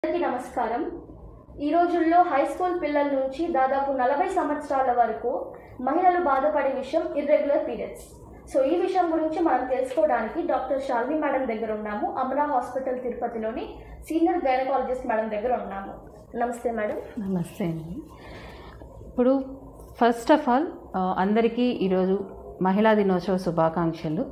అందరికీ నమస్కారం ఈ రోజుల్లో హై స్కూల్ పిల్లల నుంచి దాదాపు నలభై సంవత్సరాల వరకు మహిళలు బాధపడే విషయం ఇర్రెగ్యులర్ పీరియడ్స్ సో ఈ విషయం గురించి మనం తెలుసుకోవడానికి డాక్టర్ షాల్వి మేడం దగ్గర ఉన్నాము అమరా హాస్పిటల్ తిరుపతిలోని సీనియర్ గైనకాలజిస్ట్ మేడం దగ్గర ఉన్నాము నమస్తే మేడం నమస్తే అండి ఇప్పుడు ఫస్ట్ ఆఫ్ ఆల్ అందరికీ ఈరోజు మహిళా దినోత్సవ శుభాకాంక్షలు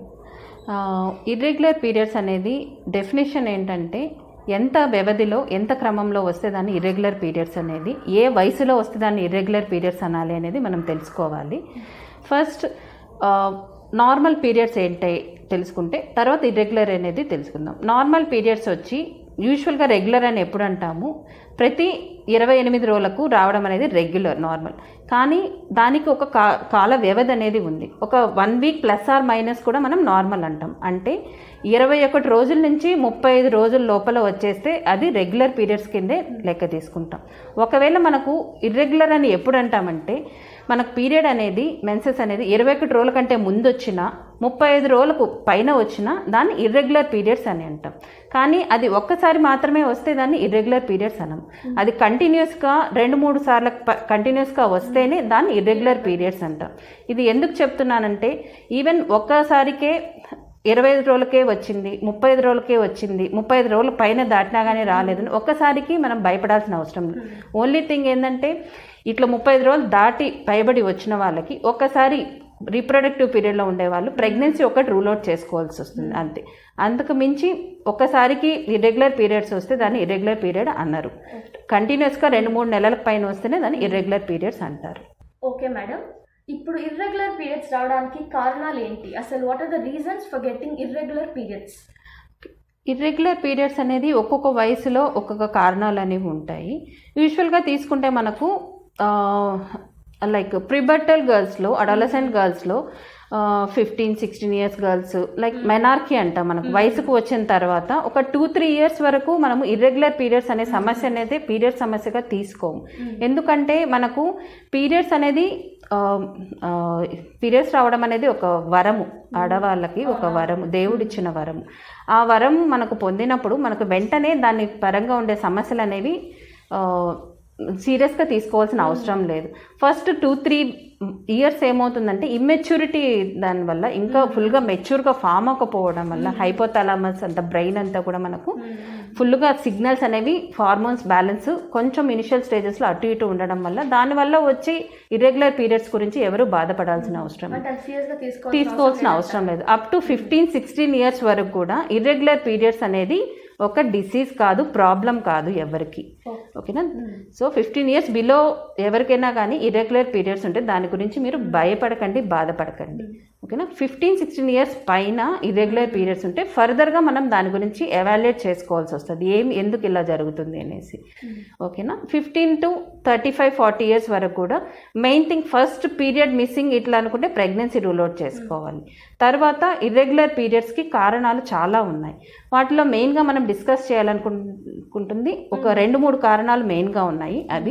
ఇర్రెగ్యులర్ పీరియడ్స్ అనేది డెఫినేషన్ ఏంటంటే ఎంత వ్యవధిలో ఎంత క్రమంలో వస్తే దాన్ని ఇర్రెగ్యులర్ పీరియడ్స్ అనేది ఏ వయసులో వస్తే దాన్ని ఇర్రెగ్యులర్ పీరియడ్స్ అనాలి అనేది మనం తెలుసుకోవాలి ఫస్ట్ నార్మల్ పీరియడ్స్ ఏంటి తెలుసుకుంటే తర్వాత ఇర్రెగ్యులర్ అనేది తెలుసుకుందాం నార్మల్ పీరియడ్స్ వచ్చి యూజువల్గా రెగ్యులర్ అని ఎప్పుడు అంటాము ప్రతి ఇరవై ఎనిమిది రోజులకు రావడం అనేది రెగ్యులర్ నార్మల్ కానీ దానికి ఒక కా కాల వ్యవధి అనేది ఉంది ఒక one week plus or minus కూడా మనం నార్మల్ అంటాం అంటే ఇరవై ఒకటి రోజుల నుంచి ముప్పై ఐదు రోజుల లోపల వచ్చేస్తే అది రెగ్యులర్ పీరియడ్స్ కిందే లెక్క తీసుకుంటాం ఒకవేళ మనకు ఇర్రెగ్యులర్ అని ఎప్పుడు అంటామంటే మనకు పీరియడ్ అనేది మెన్సెస్ అనేది ఇరవై ఒకటి రోజుల కంటే ముందు వచ్చినా ముప్పై ఐదు రోజులకు పైన వచ్చినా దాన్ని ఇర్రెగ్యులర్ పీరియడ్స్ అని అంటాం కానీ అది ఒక్కసారి మాత్రమే వస్తే దాన్ని ఇర్రెగ్యులర్ పీరియడ్స్ అనం అది కంటిన్యూస్గా రెండు మూడు సార్లు కంటిన్యూస్గా వస్తేనే దాన్ని ఇర్రెగ్యులర్ పీరియడ్స్ అంటాం ఇది ఎందుకు చెప్తున్నానంటే ఈవెన్ ఒక్కసారికే ఇరవై ఐదు రోజులకే వచ్చింది ముప్పై ఐదు రోజులకే వచ్చింది ముప్పై ఐదు రోజుల పైన దాటినా కానీ రాలేదని ఒక్కసారికి మనం భయపడాల్సిన అవసరం లేదు ఓన్లీ థింగ్ ఏంటంటే ఇట్లా ముప్పై ఐదు రోజులు దాటి పైబడి వచ్చిన వాళ్ళకి ఒక్కసారి రీప్రొడక్టివ్ పీరియడ్లో ఉండేవాళ్ళు ప్రెగ్నెన్సీ ఒకటి రూల్ అవుట్ చేసుకోవాల్సి వస్తుంది అంతే అంతకు మించి ఒక్కసారికి ఇర్రెగ్యులర్ పీరియడ్స్ వస్తే దాన్ని ఇర్రెగ్యులర్ పీరియడ్ అన్నారు కంటిన్యూస్గా రెండు మూడు నెలల పైన వస్తేనే దాన్ని ఇర్రెగ్యులర్ పీరియడ్స్ అంటారు ఓకే మేడం ఇప్పుడు ఇర్రెగ్యులర్ పీరియడ్స్ రావడానికి కారణాలు ఏంటి అసలు what are the reasons for getting irregular periods irregular periods అనేది ఒక్కొక్క వయసులో ఒక్కొక్క కారణాలు అనేవి ఉంటాయి యూజువల్గా తీసుకుంటే మనకు లైక్ ప్రిబర్టల్ గర్ల్స్లో అడాలసెంట్ గర్ల్స్లో fifteen sixteen years girls like menarche అంటాం మనకు వయసుకు వచ్చిన తర్వాత ఒక టూ త్రీ ఇయర్స్ వరకు మనము ఇర్రెగ్యులర్ పీరియడ్స్ అనే సమస్య అనేది పీరియడ్ సమస్యగా తీసుకోము ఎందుకంటే మనకు పీరియడ్స్ అనేది పీరియడ్స్ రావడం అనేది ఒక వరము ఆడవాళ్ళకి ఒక వరము దేవుడిచ్చిన వరము ఆ వరం మనకు పొందినప్పుడు మనకు వెంటనే దాని పరంగా ఉండే సమస్యలు అనేవి సీరియస్గా తీసుకోవాల్సిన అవసరం లేదు ఫస్ట్ టూ త్రీ ఇయర్స్ ఏమవుతుందంటే ఇమ్మెచ్యూరిటీ దానివల్ల ఇంకా ఫుల్గా మెచ్యూర్గా ఫామ్ అవ్వకపోవడం వల్ల హైపోథాలమస్ అంత బ్రెయిన్ అంతా కూడా మనకు ఫుల్గా సిగ్నల్స్ అనేవి హార్మోన్స్ బ్యాలెన్స్ కొంచెం ఇనిషియల్ స్టేజెస్లో అటు ఇటు ఉండడం వల్ల దానివల్ల వచ్చి ఇర్రెగ్యులర్ పీరియడ్స్ గురించి ఎవరు బాధపడాల్సిన అవసరం లేదు అంటే అది సీరియస్గా తీసుకో తీసుకోవాల్సిన అవసరం లేదు up to fifteen sixteen years వరకు కూడా ఇర్రెగ్యులర్ పీరియడ్స్ అనేది ఒక డిసీజ్ కాదు ప్రాబ్లం కాదు ఎవరికి ఓకేనా సో ఫిఫ్టీన్ ఇయర్స్ బిలో ఎవరికైనా కానీ ఇర్రెగ్యులర్ పీరియడ్స్ ఉంటే దాని గురించి మీరు భయపడకండి బాధపడకండి ఓకేనా ఫిఫ్టీన్ సిక్స్టీన్ ఇయర్స్ పైన ఇర్రెగ్యులర్ పీరియడ్స్ ఉంటే ఫర్దర్గా మనం దాని గురించి ఎవాల్యుయేట్ చేసుకోవాల్సి వస్తుంది ఏం ఎందుకు ఇలా జరుగుతుంది అనేసి ఓకేనా fifteen to thirty five forty years వరకు కూడా main thing first period missing ఇట్లా అనుకుంటే ప్రెగ్నెన్సీ రూల్ అవుట్ చేసుకోవాలి తర్వాత ఇర్రెగ్యులర్ పీరియడ్స్కి కారణాలు చాలా ఉన్నాయి వాటిలో మెయిన్గా మనం డిస్కస్ చేయాలనుకుంటుంది ఒక రెండు మూడు కారణాలు మెయిన్గా ఉన్నాయి అవి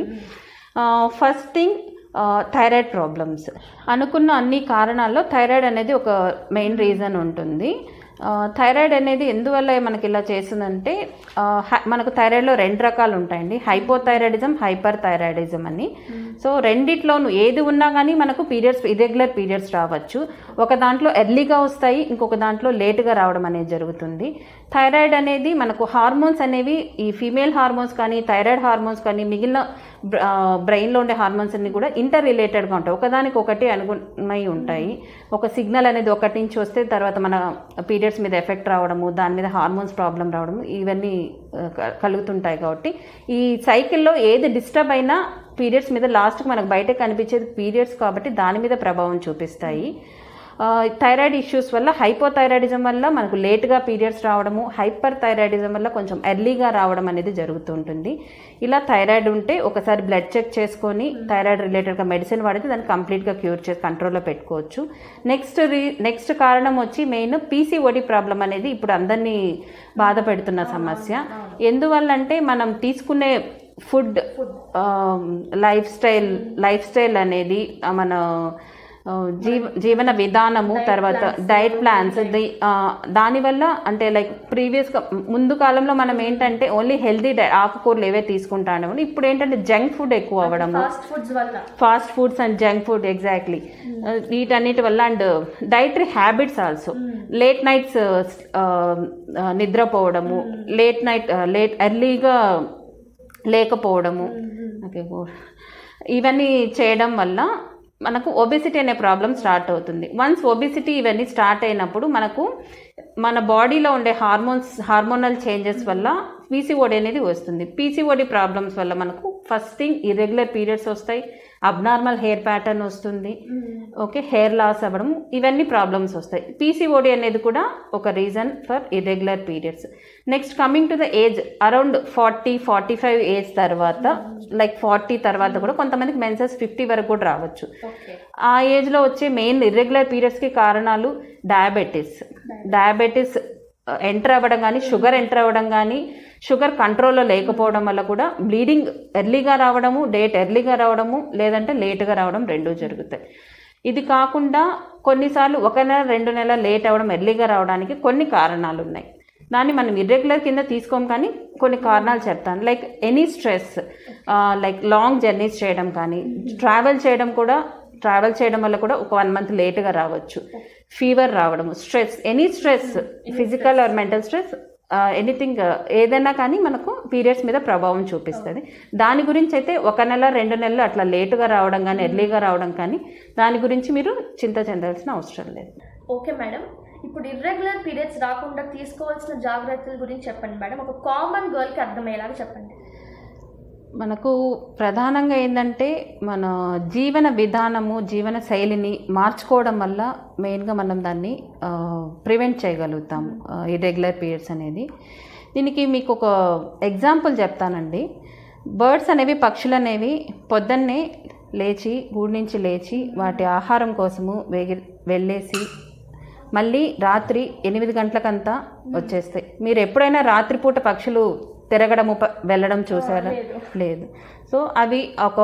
ఫస్ట్ థింగ్ థైరాయిడ్ ప్రాబ్లమ్స్ అనుకున్న అన్ని కారణాల్లో థైరాయిడ్ అనేది ఒక మెయిన్ రీజన్ ఉంటుంది థైరాయిడ్ అనేది ఎందువల్ల మనకి ఇలా చేస్తుందంటే మనకు థైరాయిడ్లో రెండు రకాలు ఉంటాయండి హైపోథైరాయిడిజం హైపర్ థైరాయిడిజం అని సో రెండిట్లోనూ ఏది ఉన్నా కానీ మనకు పీరియడ్స్ ఇర్రెగ్యులర్ పీరియడ్స్ రావచ్చు ఒక దాంట్లో ఎర్లీగా వస్తాయి ఇంకొక దాంట్లో లేటుగా రావడం అనేది జరుగుతుంది థైరాయిడ్ అనేది మనకు హార్మోన్స్ అనేవి ఈ ఫీమేల్ హార్మోన్స్ కానీ థైరాయిడ్ హార్మోన్స్ కానీ మిగిలిన బ్రెయిన్లో ఉండే హార్మోన్స్ అన్ని కూడా ఇంటర్ రిలేటెడ్గా ఉంటాయి ఒకదానికి ఒకటి అనుగుణమై ఉంటాయి ఒక సిగ్నల్ అనేది ఒకటి నుంచి వస్తే తర్వాత మన పీరియడ్స్ మీద ఎఫెక్ట్ రావడము దాని మీద హార్మోన్స్ ప్రాబ్లం రావడము ఇవన్నీ కలుగుతుంటాయి కాబట్టి ఈ సైకిల్లో ఏది డిస్టర్బ్ అయినా పీరియడ్స్ మీద లాస్ట్కి మనకు బయట కనిపించేది పీరియడ్స్ కాబట్టి దాని మీద ప్రభావం చూపిస్తాయి థైరాయిడ్ ఇష్యూస్ వల్ల హైపోథైరాయిడిజం వల్ల మనకు లేట్గా పీరియడ్స్ రావడము హైపర్ థైరాయిడిజం వల్ల కొంచెం ఎర్లీగా రావడం అనేది జరుగుతుంటుంది ఇలా థైరాయిడ్ ఉంటే ఒకసారి బ్లడ్ చెక్ చేసుకొని థైరాయిడ్ రిలేటెడ్గా మెడిసిన్ వాడితే దాన్ని కంప్లీట్గా క్యూర్ చేసి కంట్రోల్లో పెట్టుకోవచ్చు నెక్స్ట్ రీ నెక్స్ట్ కారణం వచ్చి మెయిన్ పీసీఓడి ప్రాబ్లం అనేది ఇప్పుడు అందరినీ బాధ పెడుతున్న సమస్య ఎందువల్ల అంటే మనం తీసుకునే food lifestyle lifestyle అనేది మన ఆ, జీవ జీవన విధానము తర్వాత డైట్ ప్లాన్స్ దానివల్ల అంటే లైక్ ప్రీవియస్గా ముందు కాలంలో మనం ఏంటంటే ఓన్లీ హెల్దీ డై ఆకుకూరలు ఏవే తీసుకుంటాము ఇప్పుడు ఏంటంటే జంక్ ఫుడ్ ఎక్కువ అవ్వడము ఫాస్ట్ ఫుడ్స్ వల్ల fast foods and junk food exactly వీటన్నిటి వల్ల and dietary habits also late nights నిద్రపోవడము లేట్ నైట్ లేట్ ఎర్లీగా లేకపోవడము ఓకే ఇవన్నీ చేయడం వల్ల మనకు ఒబెసిటీ అనే ప్రాబ్లం స్టార్ట్ అవుతుంది వన్స్ ఒబెసిటీ ఇవన్నీ స్టార్ట్ అయినప్పుడు మనకు మన బాడీలో ఉండే హార్మోన్స్ హార్మోనల్ చేంజెస్ వల్ల పీసీఓడి అనేది వస్తుంది పీసీఓడి ప్రాబ్లమ్స్ వల్ల మనకు ఫస్ట్ థింగ్ ఇర్రెగ్యులర్ పీరియడ్స్ వస్తాయి అబ్నార్మల్ హెయిర్ ప్యాటర్న్ వస్తుంది ఓకే హెయిర్ లాస్ అవ్వడం ఇవన్నీ ప్రాబ్లమ్స్ వస్తాయి పీసీఓడి అనేది కూడా ఒక reason for irregular periods next coming to the age around forty forty five age తర్వాత లైక్ ఫార్టీ తర్వాత కూడా కొంతమందికి మెన్సెస్ ఫిఫ్టీ వరకు కూడా రావచ్చు ఓకే ఆ ఏజ్లో వచ్చే మెయిన్ ఇర్రెగ్యులర్ పీరియడ్స్కి కారణాలు డయాబెటీస్ డయాబెటీస్ ఎంటర్ అవ్వడం కానీ షుగర్ ఎంటర్ అవ్వడం కానీ షుగర్ కంట్రోల్లో లేకపోవడం వల్ల కూడా బ్లీడింగ్ ఎర్లీగా రావడము డేట్ ఎర్లీగా రావడము లేదంటే లేట్గా రావడం రెండూ జరుగుతాయి ఇది కాకుండా కొన్నిసార్లు ఒక నెల రెండు నెలల లేట్ అవ్వడం ఎర్లీగా రావడానికి కొన్ని కారణాలు ఉన్నాయి దాన్ని మనం ఇర్రెగ్యులర్ కింద తీసుకోం కానీ కొన్ని కారణాలు చెప్తాను like any stress like long journeys చేయడం కానీ ట్రావెల్ చేయడం కూడా ట్రావెల్ చేయడం వల్ల కూడా ఒక వన్ మంత్ లేట్గా రావచ్చు ఫీవర్ రావడము stress any stress physical or mental stress anything ఏదైనా కానీ మనకు పీరియడ్స్ మీద ప్రభావం చూపిస్తుంది దాని గురించి అయితే ఒక నెల రెండు నెలలు అట్లా లేటుగా రావడం కానీ ఎర్లీగా రావడం కానీ దాని గురించి మీరు చింత చెందాల్సిన అవసరం లేదు ఓకే మేడం ఇప్పుడు ఇర్రెగ్యులర్ పీరియడ్స్ రాకుండా తీసుకోవాల్సిన జాగ్రత్తల గురించి చెప్పండి మేడం ఒక కామన్ గర్ల్కి అర్థమయ్యేలాగా చెప్పండి మనకు ప్రధానంగా ఏంటంటే మన జీవన విధానము జీవన శైలిని మార్చుకోవడం వల్ల మెయిన్గా మనం దాన్ని ప్రివెంట్ చేయగలుగుతాం ఇర్రెగ్యులర్ పీరియడ్స్ అనేది దీనికి మీకు ఒక ఎగ్జాంపుల్ చెప్తానండి బర్డ్స్ అనేవి పక్షులు అనేవి పొద్దున్నే లేచి గూడు నుంచి లేచి వాటి ఆహారం కోసము వేగి వెళ్ళేసి మళ్ళీ రాత్రి ఎనిమిది గంటలకంతా వచ్చేస్తాయి మీరు ఎప్పుడైనా రాత్రిపూట పక్షులు తిరగడము ప- వెళ్ళడం చూసారా లేదు సో అవి ఒక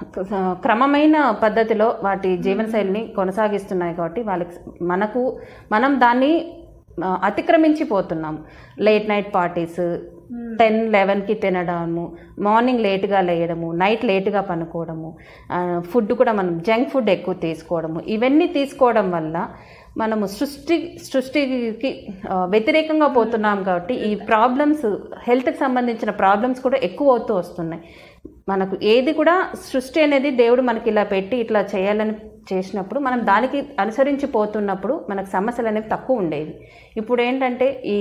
క్రమమైన పద్ధతిలో వాటి జీవనశైలిని కొనసాగిస్తున్నాయి కాబట్టి వాళ్ళకి మనకు మనం దాన్ని ఆ, అతిక్రమించిపోతున్నాం లేట్ నైట్ పార్టీస్ టెన్ లెవెన్కి తినడము మార్నింగ్ లేట్గా లేయడము నైట్ లేట్గా పనుకోవడము ఫుడ్ కూడా మనం జంక్ ఫుడ్ ఎక్కువ తీసుకోవడము ఇవన్నీ తీసుకోవడం వల్ల మనము సృష్టి సృష్టికి ఆ, వ్యతిరేకంగా పోతున్నాం కాబట్టి ఈ ప్రాబ్లమ్స్ హెల్త్కి సంబంధించిన ప్రాబ్లమ్స్ కూడా ఎక్కువ అవుతూ వస్తున్నాయి మనకు ఏది కూడా సృష్టి అనేది దేవుడు మనకి ఇలా పెట్టి ఇట్లా చేయాలని చేసినప్పుడు మనం దానికి అనుసరించి పోతున్నప్పుడు మనకు సమస్యలు అనేవి తక్కువ ఉండేవి ఇప్పుడు ఏంటంటే ఈ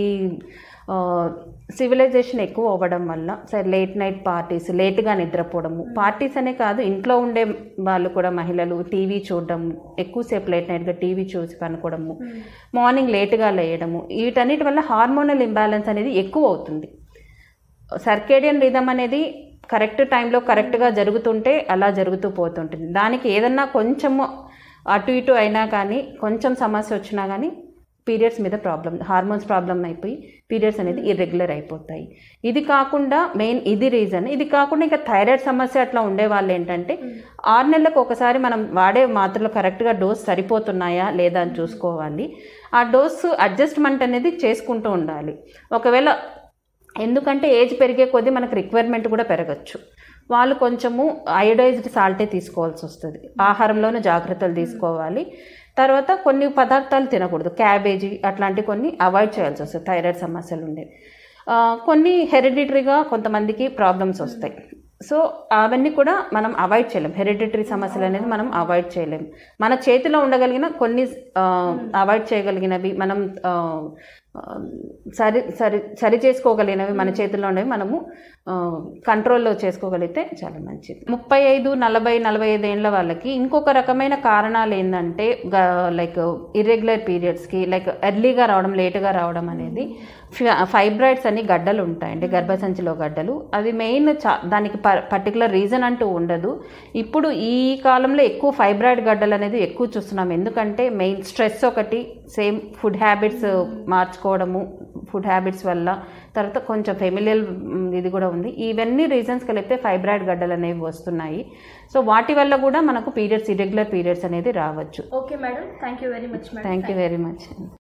సివిలైజేషన్ ఎక్కువ అవ్వడం వల్ల సరే లేట్ నైట్ పార్టీస్ లేట్గా నిద్రపోవడము పార్టీస్ అనే కాదు ఇంట్లో ఉండే వాళ్ళు కూడా మహిళలు టీవీ చూడడం ఎక్కువసేపు లేట్ నైట్గా టీవీ చూసి పనుకోవడము మార్నింగ్ లేట్గా లేయడము వీటన్నిటి వల్ల హార్మోనల్ ఇంబ్యాలెన్స్ అనేది ఎక్కువ అవుతుంది సర్కేడియన్ రిధం అనేది కరెక్ట్ టైంలో కరెక్ట్గా జరుగుతుంటే అలా జరుగుతూ పోతుంటుంది దానికి ఏదన్నా కొంచెము అటు ఇటు అయినా కానీ కొంచెం సమస్య వచ్చినా కానీ పీరియడ్స్ మీద ప్రాబ్లం హార్మోన్స్ ప్రాబ్లం అయిపోయి పీరియడ్స్ అనేది ఇర్రెగ్యులర్ అయిపోతాయి ఇది కాకుండా మెయిన్ ఇది రీజన్ ఇది కాకుండా ఇంకా థైరాయిడ్ సమస్య అట్లా ఉండే వాళ్ళు ఏంటంటే ఆరు నెలలకు ఒకసారి మనం వాడే మాత్రలు కరెక్ట్గా డోస్ సరిపోతున్నాయా లేదా అని చూసుకోవాలి ఆ డోస్ అడ్జస్ట్మెంట్ అనేది చేసుకుంటూ ఉండాలి ఒకవేళ ఎందుకంటే ఏజ్ పెరిగే కొద్దీ మనకు రిక్వైర్మెంట్ కూడా పెరగచ్చు వాళ్ళు కొంచెము అయోడైజ్డ్ సాల్టే తీసుకోవాల్సి వస్తుంది ఆహారంలోనూ జాగ్రత్తలు తీసుకోవాలి తర్వాత కొన్ని పదార్థాలు తినకూడదు క్యాబేజీ అట్లాంటి కొన్ని అవాయిడ్ చేయాల్సి వస్తుంది థైరాయిడ్ సమస్యలు ఉండేవి ఆ, కొన్ని హెరిడిటరీగా కొంతమందికి ప్రాబ్లమ్స్ వస్తాయి సో అవన్నీ కూడా మనం అవాయిడ్ చేయలేం హెరిడిటరీ సమస్యలు అనేది మనం అవాయిడ్ చేయలేం మన చేతిలో ఉండగలిగిన కొన్ని అవాయిడ్ చేయగలిగినవి మనం ఆ, ఆ, సరి సరి సరి చేసుకోగలిగినవి మన చేతిలో ఉండేవి మనము ఆ, కంట్రోల్లో చేసుకోగలిగితే చాలా మంచిది ముప్పై ఐదు నలభై నలభై ఐదు ఏళ్ళ వాళ్ళకి ఇంకొక రకమైన కారణాలు ఏంటంటే లైక్ ఇర్రెగ్యులర్ పీరియడ్స్కి లైక్ ఎర్లీగా రావడం లేటుగా రావడం అనేది ఫైబ్రాయిడ్స్ అని గడ్డలు ఉంటాయండి గర్భసంచిలో గడ్డలు అది మెయిన్ చా దానికి పర్టికులర్ రీజన్ అంటూ ఉండదు ఇప్పుడు ఈ కాలంలో ఎక్కువ ఫైబ్రాయిడ్ గడ్డలు అనేది ఎక్కువ చూస్తున్నాం ఎందుకంటే మెయిన్ స్ట్రెస్ ఒకటి సేమ్ ఫుడ్ హ్యాబిట్స్ మార్చుకోవడము ఫుడ్ హ్యాబిట్స్ వల్ల తర్వాత కొంచెం ఫెమిలియల్ ఇది కూడా ఉంది ఇవన్నీ రీజన్స్ కలిపితే ఫైబ్రాయిడ్ గడ్డలు అనేవి వస్తున్నాయి సో వాటి వల్ల కూడా మనకు పీరియడ్స్ ఇరెగ్యులర్ పీరియడ్స్ అనేది రావచ్చు okay madam thank you very much madam thank you very much